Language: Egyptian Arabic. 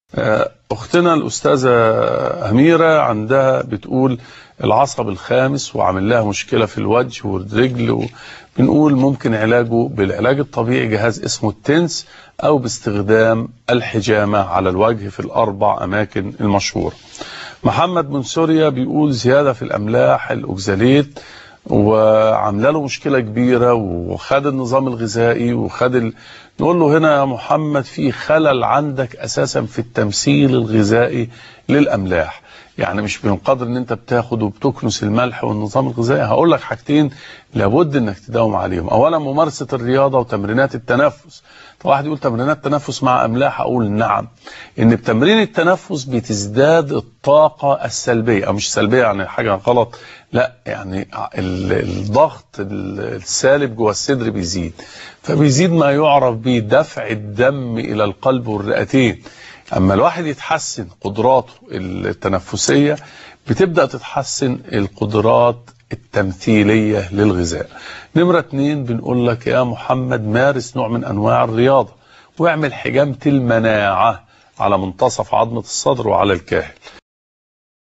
اختنا الاستاذه اميره عندها بتقول العصب الخامس وعامل لها مشكله في الوجه والرجل بنقول ممكن علاجه بالعلاج الطبيعي جهاز اسمه التنس او باستخدام الحجامه على الوجه في الاربع اماكن المشهوره. محمد من سوريا بيقول زياده في الاملاح الاوكزاليت وعامله له مشكله كبيره وخد النظام الغذائي وخد ال... نقول له هنا يا محمد في خلل عندك اساسا في التمثيل الغذائي للاملاح يعني مش بقدر ان انت بتاخد وبتكنس الملح والنظام الغذائي هقول لك حاجتين لابد انك تداوم عليهم اولا ممارسه الرياضه وتمرينات التنفس طب واحد يقول تمرينات تنفس مع املاح اقول نعم ان بتمرين التنفس بتزداد الطاقه السلبيه او مش سلبيه يعني حاجه غلط لا يعني الضغط السالب جوه الصدر بيزيد فبيزيد ما يعرف بدفع الدم الى القلب والرئتين اما الواحد يتحسن قدراته التنفسيه بتبدا تتحسن القدرات التمثيليه للغذاء نمره اتنين بنقول لك يا محمد مارس نوع من انواع الرياضه واعمل حجامه المناعه على منتصف عظمه الصدر وعلى الكاحل